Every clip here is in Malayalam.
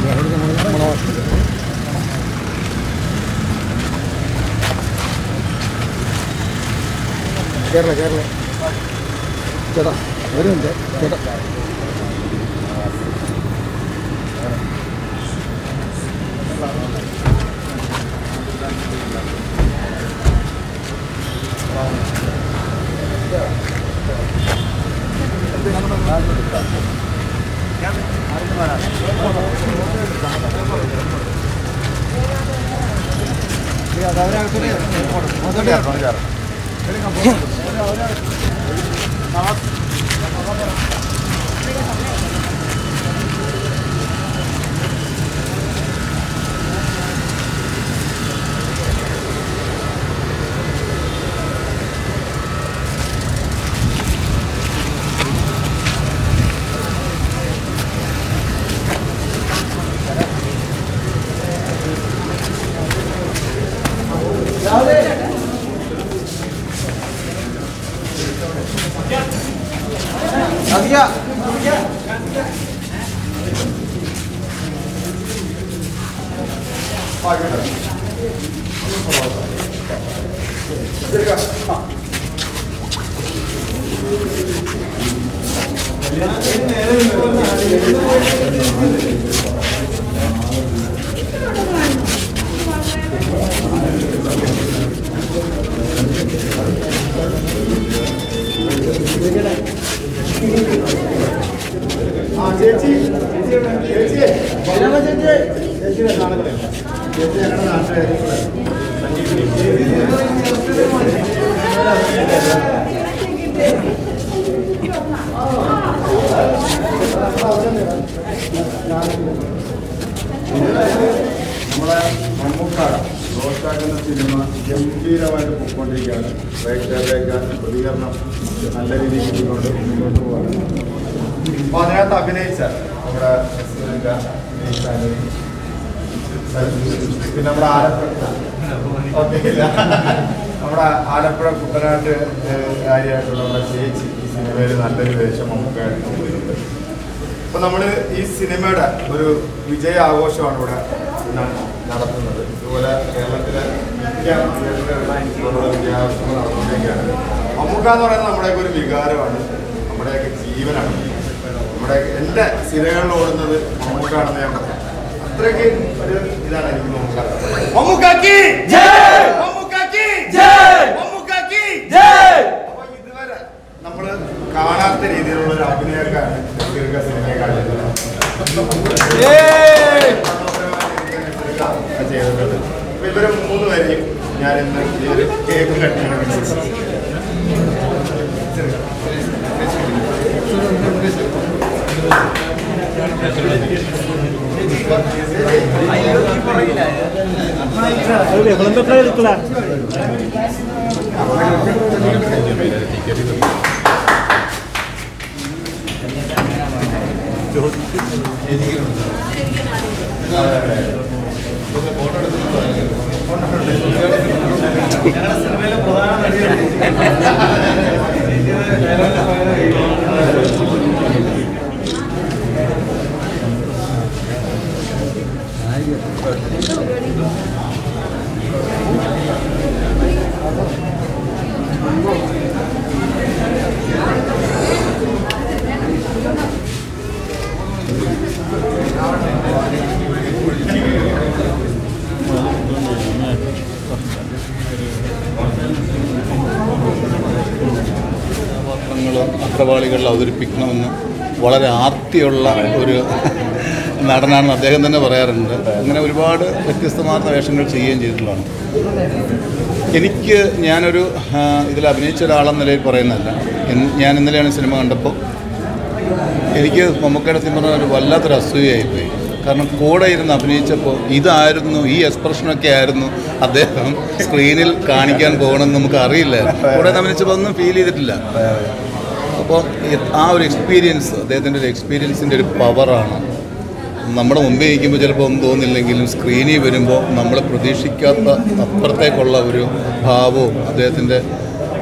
കേരള കേരള ചേട്ടാ വരുന്നുണ്ട് ചേട്ടാ നമ്മളെ മമ്മൂക്കാട് റോസ്റ്റാക്കുന്ന സിനിമ ഗംഭീരമായിട്ട് പോയിക്കൊണ്ടിരിക്കുകയാണ് പ്രേക്ഷകരുടെയൊക്കെ പ്രതികരണം നല്ല രീതിയിൽ കിട്ടിക്കൊണ്ട് മുന്നോട്ട് പോവാണ് അപ്പോൾ അതിനകത്ത് അഭിനയിച്ച നമ്മുടെ സുനിക, അഭിനയിച്ച അനിൽ, പിന്നെ നമ്മുടെ ആലപ്പുഴ ഓക്കെ ഇല്ല നമ്മുടെ ആലപ്പുഴ കുട്ടനാട്ട് കാര്യമായിട്ടുള്ള നമ്മുടെ ചേച്ചി ഈ സിനിമയിൽ നല്ലൊരു വേഷം മമ്മൂക്കായിട്ട് ചെയ്യുന്നുണ്ട് അപ്പൊ നമ്മള് ഈ സിനിമയുടെ ഒരു വിജയ ആഘോഷമാണ് ഇവിടെ ന- നടത്തുന്നത് ഇതുപോലെ കേരളത്തിലെ മിക്ക തിയേറ്ററുകളിലും ഇതുപോലുള്ള വിജയാഘോഷങ്ങൾ നടന്നുകൊണ്ടിരിക്കുകയാണ് മമ്മൂക്ക എന്ന് പറയുന്നത് നമ്മുടെയൊക്കെ ഒരു വികാരമാണ് നമ്മുടെയൊക്കെ ജീവനാണ് നമ്മുടെ എൻ്റെ സിരകളിൽ ഓടുന്നത് മമ്മൂക്കാണെന്ന് ഞാൻ പറയാം അത്രയ്ക്ക് ഒരു ഇതാണ് എനിക്ക് മമ്മൂക്ക മമ്മൂക്കാക്കി മമ്മൂക്കാക്കി മമ്മൂക്കാക്കി അപ്പൊ ഇതുവരെ നമ്മള് കാണാത്ത രീതിയിലുള്ള ഒരു അഭിനയൊക്കെയാണ് ദീർഘ സിനിമയെ കാണിക്കുന്നത് ചെയ്തിട്ടുണ്ട് അപ്പൊ ഇവര് മൂന്ന് പേരെയും ഞാൻ ഇന്ന് ഈ ഒരു കേക്ക് കട്ടിയാണ് കഥാപാത്രങ്ങൾ അക്രവാളികളിൽ അവതരിപ്പിക്കണമെന്ന് വളരെ ആർത്തിയുള്ള ഒരു നടനാണെന്ന് അദ്ദേഹം തന്നെ പറയാറുണ്ട് അങ്ങനെ ഒരുപാട് വ്യത്യസ്തമാർന്ന വേഷങ്ങൾ ചെയ്യുകയും ചെയ്തിട്ടുള്ളതാണ് എനിക്ക് ഞാനൊരു ആ, ഇതിൽ അഭിനയിച്ച ഒരാളെന്ന നിലയിൽ പറയുന്നതല്ല ഇന്ന് ഞാൻ ഇന്നലെയാണ് സിനിമ കണ്ടപ്പോൾ എനിക്ക് മമ്മൂക്കയുടെ സിനിമ ഒരു വല്ലാത്തൊരു അസൂയായിപ്പോയി കാരണം കൂടെ ഇരുന്ന് അഭിനയിച്ചപ്പോൾ ഇതായിരുന്നു ഈ എക്സ്പ്രഷനൊക്കെ ആയിരുന്നു അദ്ദേഹം സ്ക്രീനിൽ കാണിക്കാൻ പോകണമെന്ന് നമുക്ക് അറിയില്ലായിരുന്നു കൂടെ നിന്ന് അഭിനയിച്ചപ്പോൾ ഒന്നും ഫീൽ ചെയ്തിട്ടില്ല അപ്പോൾ ആ ഒരു എക്സ്പീരിയൻസ് അദ്ദേഹത്തിൻ്റെ ഒരു എക്സ്പീരിയൻസിൻ്റെ ഒരു പവറാണ് നമ്മുടെ മുമ്പേ ഇരിക്കുമ്പോൾ ചിലപ്പോൾ ഒന്നും തോന്നില്ലെങ്കിലും സ്ക്രീനിൽ വരുമ്പോൾ നമ്മൾ പ്രതീക്ഷിക്കാത്ത അപ്പുറത്തേക്കുള്ള ഒരു ഭാവവും അദ്ദേഹത്തിൻ്റെ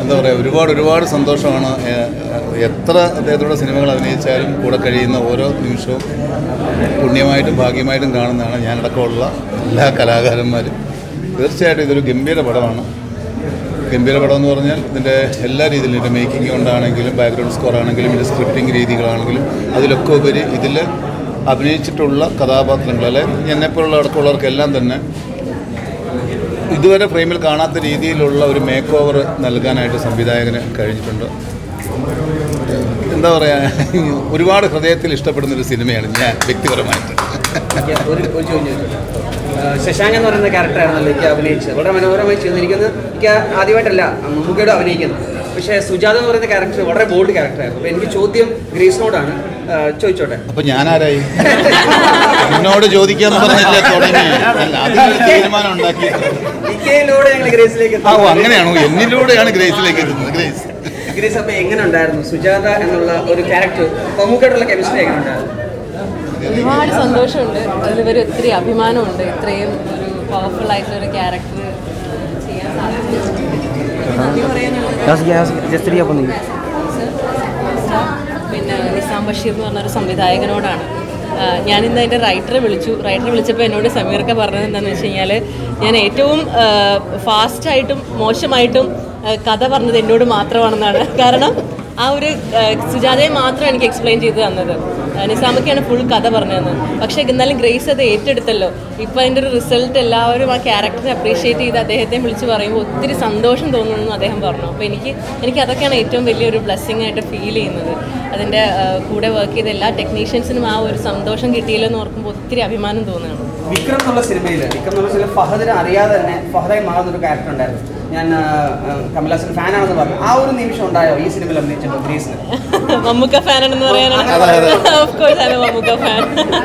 എന്താ പറയുക ഒരുപാട് ഒരുപാട് സന്തോഷമാണ് ഏഹ്, എത്ര അദ്ദേഹത്തോടെ സിനിമകൾ അഭിനയിച്ചാലും കൂടെ കഴിയുന്ന ഓരോ നിമിഷവും പുണ്യമായിട്ടും ഭാഗ്യമായിട്ടും കാണുന്നതാണ് ഞാനടക്കമുള്ള എല്ലാ കലാകാരന്മാരും തീർച്ചയായിട്ടും ഇതൊരു ഗംഭീര പടമാണ് ഗംഭീര പടം എന്ന് പറഞ്ഞാൽ ഇതിൻ്റെ എല്ലാ രീതിയിലും ഇതിൻ്റെ മേക്കിംഗ് കൊണ്ടാണെങ്കിലും ബാക്ക്ഗ്രൗണ്ട് സ്കോർ ആണെങ്കിലും ഇതിൻ്റെ സ്ക്രിപ്റ്റിംഗ് രീതികളാണെങ്കിലും അതിലൊക്കെ ഉപരി ഇതിൽ അഭിനയിച്ചിട്ടുള്ള കഥാപാത്രങ്ങൾ അല്ലെ എന്നെപ്പോലുള്ള അടക്കമുള്ളവർക്കെല്ലാം തന്നെ ഇതുവരെ ഫ്രെയിമിൽ കാണാത്ത രീതിയിലുള്ള ഒരു മേക്ക് ഓവർ നൽകാനായിട്ട് സംവിധായകന് കഴിഞ്ഞിട്ടുണ്ട് എന്താ പറയുക ഒരുപാട് ഹൃദയത്തിൽ ഇഷ്ടപ്പെടുന്ന ഒരു സിനിമയാണ് ഞാൻ വ്യക്തിപരമായിട്ട് എനിക്ക് ഒരു ഒരു ചോദ്യം ചോദിച്ചോട്ടെ ആ, ശശാങ്ക് എന്ന് പറയുന്ന ക്യാരക്ടറായിരുന്നല്ലോ എനിക്ക് അഭിനയിച്ചത് വളരെ മനോഹരമായി ചെയ്തു എനിക്കൊന്ന് എനിക്ക് ആദ്യമായിട്ടല്ല മമ്മൂക്കയോട് അഭിനയിക്കുന്നത് പക്ഷേ സുജാത എന്ന് പറയുന്ന ക്യാരക്ടർ വളരെ ബോൾഡ് ക്യാരക്ടറായിരുന്നു അപ്പോൾ എനിക്ക് ചോദ്യം ഗ്രേസിനോടാണ് ആ, ചോദിച്ചോട്ടെ അപ്പൊ ഞാനാരായി എന്നോട് ചോദിക്കാന്ന് പറഞ്ഞില്ലേ തുടങ്ങി അല്ല, അതിനൊരു തീരുമാനം ഉണ്ടാക്കി ഡിക്കയിലൂടെ ഞങ്ങൾ ഗ്രേസിലേക്ക് ആ ഓ, അങ്ങനെയാണോ എന്നിലൂടെയാണ് ഗ്രേസിലേക്ക് എത്തുന്നത് ഗ്രേസ് ഗ്രേസ് അപ്പോൾ എങ്ങനെ ഉണ്ടായിരുന്നു സുജാത എന്നുള്ള ഒരു ക്യാരക്ടർ മമ്മൂക്കയോടുള്ള കെമിസ്ട്രി എങ്ങനെ ഉണ്ടായിരുന്നു ഒരുപാട് സന്തോഷമുണ്ട് അതിലുപരി ഒത്തിരി അഭിമാനമുണ്ട് ഇത്രയും ഒരു പവർഫുൾ ആയിട്ടുള്ള ഒരു ക്യാരക്ടർ ചെയ്യാൻ സാധിച്ചു നന്ദി പറയാനുള്ളത് പിന്നെ നിസാം ബഷീർ എന്ന് പറഞ്ഞൊരു സംവിധായകനോടാണ് ആ, ഞാനിന്ന് അതിൻ്റെ റൈറ്ററെ വിളിച്ചു റൈറ്ററെ വിളിച്ചപ്പോൾ എന്നോട് സമീർക്ക പറഞ്ഞത് എന്താണെന്ന് വെച്ച് കഴിഞ്ഞാൽ ഞാൻ ഏറ്റവും ഫാസ്റ്റായിട്ടും മോശമായിട്ടും ആ, കഥ പറഞ്ഞത് എന്നോട് മാത്രമാണെന്നാണ് കാരണം ആ ഒരു ആ, സുജാതയെ മാത്രം എനിക്ക് എക്സ്പ്ലെയിൻ ചെയ്ത് തന്നത് ആ, നിസാമൊക്കെയാണ് ഫുൾ കഥ പറഞ്ഞു തന്നത് പക്ഷേ എന്നാലും ഗ്രേസ് അത് ഏറ്റെടുത്തല്ലോ ഇപ്പം അതിൻ്റെ ഒരു റിസൾട്ട് എല്ലാവരും ആ ക്യാരക്ടറിനെ അപ്രീഷിയേറ്റ് ചെയ്ത് അദ്ദേഹത്തെ വിളിച്ച് പറയുമ്പോൾ ഒത്തിരി സന്തോഷം തോന്നുന്നു അദ്ദേഹം പറഞ്ഞു അപ്പോൾ എനിക്ക് എനിക്ക് അതൊക്കെയാണ് ഏറ്റവും വലിയൊരു ബ്ലെസ്സിങ് ആയിട്ട് ഫീൽ ചെയ്യുന്നത് അതിൻ്റെ ആ, കൂടെ വർക്ക് ചെയ്ത എല്ലാ ടെക്നീഷ്യൻസിനും ആ ഒരു സന്തോഷം കിട്ടിയല്ലോ എന്ന് ഓർക്കുമ്പോൾ ഒത്തിരി അഭിമാനം തോന്നുകയാണ് വിക്രം എന്നുള്ള സിനിമയിൽ വിക്രം എന്നുള്ള സിനിമയിൽ ഫഹദിനെ അറിയാതെ തന്നെ ഫഹദായി മാറുന്ന ഒരു ക്യാരക്ടർ ഉണ്ടായിരുന്നു ഞാൻ ആ, ആ, കമലഹാസൻ ഫാനാണെന്ന് പറഞ്ഞു ആ ഒരു നിമിഷം ഉണ്ടായോ ഈ സിനിമയിൽ അഭിനയിച്ചിട്ടുണ്ട് ഗ്രേസിന് മമ്മൂക്ക ഫാനാണെന്ന് പറയാനാണ് ഓഫ് കോഴ്സ് ആണ് മമ്മൂക്ക ഫാൻ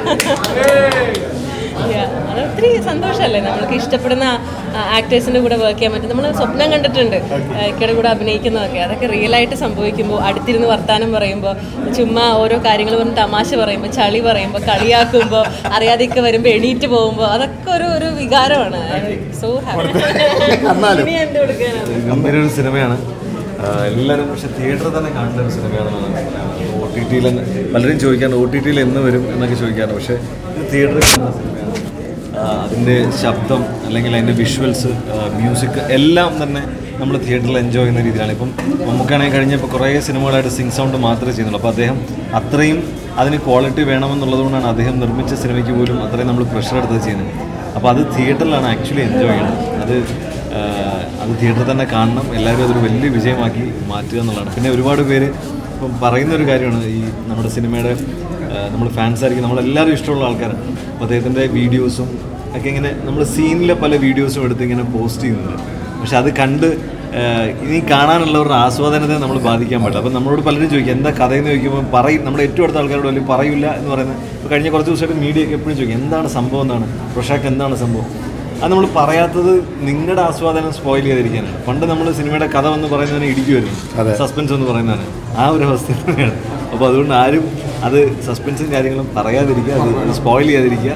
അത് ഒത്തിരി സന്തോഷമല്ലേ നമ്മൾക്ക് ഇഷ്ടപ്പെടുന്ന ആക്ടേഴ്സിൻ്റെ കൂടെ വർക്ക് ചെയ്യാൻ പറ്റും നമ്മൾ സ്വപ്നം കണ്ടിട്ടുണ്ട് ഇക്കയുടെ കൂടെ അഭിനയിക്കുന്നതൊക്കെ അതൊക്കെ റിയൽ ആയിട്ട് സംഭവിക്കുമ്പോൾ അടുത്തിരുന്ന് വർത്താനം പറയുമ്പോൾ ചുമ്മാ ഓരോ കാര്യങ്ങൾ പറഞ്ഞ് തമാശ പറയുമ്പോൾ ചളി പറയുമ്പോൾ കളിയാക്കുമ്പോൾ അറിയാതെയൊക്കെ വരുമ്പോൾ എണീറ്റ് പോകുമ്പോൾ അതൊക്കെ ഒരു ഒരു വികാരമാണ് സോ ഹാപ്പി ഇനി എന്ത് കൊടുക്കാനാണ് ഗംഭീര ഒരു സിനിമയാണ് ആ, എല്ലാവരും പക്ഷെ തിയേറ്ററിൽ തന്നെ കാണേണ്ട ഒരു സിനിമയാണെന്നാണ് ഒ ടി ടിയിൽ പലരും ചോദിക്കാറുണ്ട് ഒ ടി ടിയിൽ എന്ന് വരും എന്നൊക്കെ ചോദിക്കാറുണ്ട് പക്ഷേ ഇത് തിയേറ്ററിൽ കാണുന്ന സിനിമയാണ് ആ, അതിൻ്റെ ശബ്ദം അല്ലെങ്കിൽ അതിൻ്റെ വിഷ്വൽസ് മ്യൂസിക് എല്ലാം തന്നെ നമ്മൾ തിയേറ്ററിൽ എൻജോയ് ചെയ്യുന്ന രീതിയിലാണ് ഇപ്പം നമുക്കാണെങ്കിൽ കഴിഞ്ഞപ്പോൾ കുറേ സിനിമകളായിട്ട് സിംഗ് സൗണ്ട് മാത്രമേ ചെയ്യുന്നുള്ളൂ അപ്പോൾ അദ്ദേഹം അത്രയും അതിന് ക്വാളിറ്റി വേണമെന്നുള്ളതുകൊണ്ടാണ് അദ്ദേഹം നിർമ്മിച്ച സിനിമയ്ക്ക് പോലും അത്രയും നമ്മൾ പ്രഷർ എടുത്ത് ചെയ്യുന്നത് അപ്പോൾ അത് തിയേറ്ററിലാണ് ആക്ച്വലി എൻജോയ് ചെയ്യണം അത് ആഹ് അത് തിയേറ്ററിൽ തന്നെ കാണണം എല്ലാവരും അതൊരു വലിയ വിജയമാക്കി മാറ്റുക എന്നുള്ളതാണ് പിന്നെ ഒരുപാട് പേര് ഇപ്പം പറയുന്ന ഒരു കാര്യമാണ് ഈ നമ്മുടെ സിനിമയുടെ നമ്മൾ ഫാൻസ് ആയിരിക്കും നമ്മളെല്ലാവരും ഇഷ്ടമുള്ള ആൾക്കാരാണ് അപ്പോൾ അദ്ദേഹത്തിൻ്റെ വീഡിയോസും ഒക്കെ ഇങ്ങനെ നമ്മൾ സീനിലെ പല വീഡിയോസും എടുത്ത് ഇങ്ങനെ പോസ്റ്റ് ചെയ്യുന്നുണ്ട് പക്ഷെ അത് കണ്ട് ആഹ് ഇനി കാണാനുള്ളവരുടെ ആസ്വാദനത്തെ നമ്മൾ ബാധിക്കാൻ പറ്റില്ല അപ്പം നമ്മളോട് പലരും ചോദിക്കും എന്താ കഥയെന്ന് ചോദിക്കുമ്പോൾ പറയും നമ്മുടെ ഏറ്റവും അടുത്ത ആൾക്കാരോട് അല്ലെങ്കിൽ പറയില്ല എന്ന് പറയുന്നത് ഇപ്പോൾ കഴിഞ്ഞ കുറച്ച് ദിവസമായിട്ട് മീഡിയ ഒക്കെ എപ്പോഴും ചോദിക്കും എന്താണ് സംഭവം എന്താണ് പ്രൊഷാക്ക് എന്താണ് സംഭവം അത് നമ്മൾ പറയാത്തത് നിങ്ങളുടെ ആസ്വാദനം സ്പോയിൽ ചെയ്തിരിക്കാനാണ് പണ്ട് നമ്മൾ സിനിമയുടെ കഥ എന്ന് പറയുന്നതിനെ ഇടിക്കുമായിരുന്നു സസ്പെൻസ് എന്ന് പറയുന്നതാണ് ആ ഒരു അവസ്ഥ തന്നെയാണ് അപ്പോൾ അതുകൊണ്ട് ആരും അത് സസ്പെൻസും കാര്യങ്ങളും പറയാതിരിക്കുക അത് സ്പോയിൽ ചെയ്യാതിരിക്കുക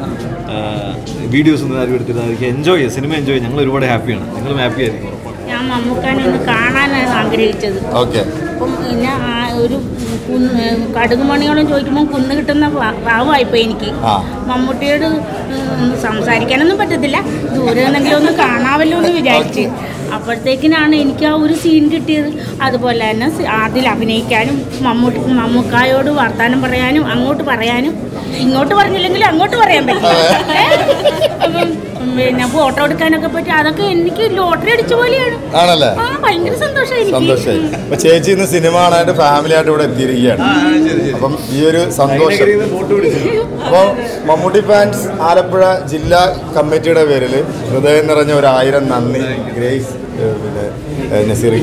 വീഡിയോസ് ഒന്നും ആരും എടുത്തിടാതിരിക്കുക എൻജോയ് ചെയ്യുക സിനിമ എൻജോയ് ചെയ്യുക ഞങ്ങൾ ഒരുപാട് ഹാപ്പിയാണ് നിങ്ങളും ഹാപ്പി ആയിരിക്കും ഉറപ്പാണ് ഞാൻ മമ്മൂക്കാനെ ഒന്ന് കാണാനാണ് ആഗ്രഹിച്ചത് ഓക്കെ അപ്പം പിന്നെ ആ ഒരു കുന്ന് കടുക് മണിയോളം ചോദിക്കുമ്പോൾ കുന്ന് കിട്ടുന്ന ഭാവമായിപ്പോൾ എനിക്ക് ആ. മമ്മൂട്ടിയോട് ഉം, സംസാരിക്കാനൊന്നും പറ്റത്തില്ല ദൂരെ നിന്നെങ്കിലും ഒന്ന് കാണാമല്ലോ എന്ന് വിചാരിച്ച് അപ്പോഴത്തേക്കിനാണ് എനിക്ക് ആ ഒരു സീൻ കിട്ടിയത് അതുപോലെ തന്നെ സി- അതിൽ അഭിനയിക്കാനും മമ്മൂട്ടി മമ്മൂക്കായോട് വർത്താനം പറയാനും അങ്ങോട്ട് പറയാനും ഇങ്ങോട്ട് പറഞ്ഞില്ലെങ്കിൽ അങ്ങോട്ട് പറയാൻ പറ്റും ഏ? അപ്പം പിന്നെ ഫോട്ടോ എടുക്കാനൊക്കെ പറ്റും അതൊക്കെ എനിക്ക് ലോട്ടറി അടിച്ച പോലെയാണ് ആണല്ലേ ആ ഭയങ്കര സന്തോഷമായി സന്തോഷമായി അപ്പൊ ചേച്ചി ഇന്ന് സിനിമ കാണാനായിട്ട് ഫാമിലി ആയിട്ട് ഇവിടെ എത്തിയിരിക്കുകയാണ് അപ്പം ഈ ഒരു സന്തോഷം അപ്പോൾ മമ്മൂട്ടി ഫാൻസ് ആലപ്പുഴ ജില്ലാ കമ്മിറ്റിയുടെ പേരിൽ ഹൃദയം നിറഞ്ഞ ഒരു ആയിരം നന്ദി ഗ്രേസ് ഏഹ്, പിന്നെ ഏഹ്, നസീറിക്ക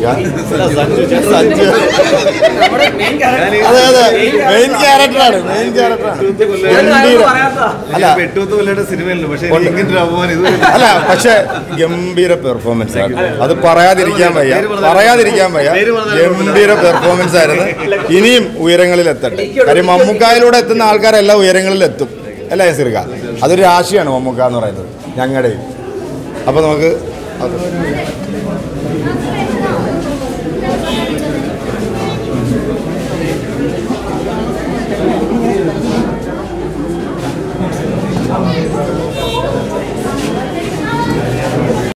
സഞ്ജു നമ്മുടെ മെയിൻ അതെ അതെ മെയിൻ ക്യാരക്ടറാണ് മെയിൻ ക്യാരക്ടറാണ് ഗംഭീരം അല്ല എട്ടുപത്ത് കൊല്ലയുടെ സിനിമയല്ലോ പക്ഷേ ഉണ്ട്. ഇങ്ങനെ ഒരു അപമാനം ഇത് അല്ല പക്ഷെ ഗംഭീര പെർഫോമൻസ് ആണ് അത് പറയാതിരിക്കാൻ വയ്യ പറയാതിരിക്കാൻ വയ്യ ഗംഭീര പെർഫോമൻസ് ആയിരുന്നു ഇനിയും ഉയരങ്ങളിൽ എത്തട്ടെ കാര്യം മമ്മൂക്കായിലൂടെ എത്തുന്ന ആൾക്കാരെല്ലാം ഉയരങ്ങളിൽ എത്തും അല്ലേ സിർക്ക അതൊരു രാശിയാണ് മമ്മൂക്ക എന്ന് പറയുന്നത് ഞങ്ങളുടെയും അപ്പൊ നമുക്ക് അത്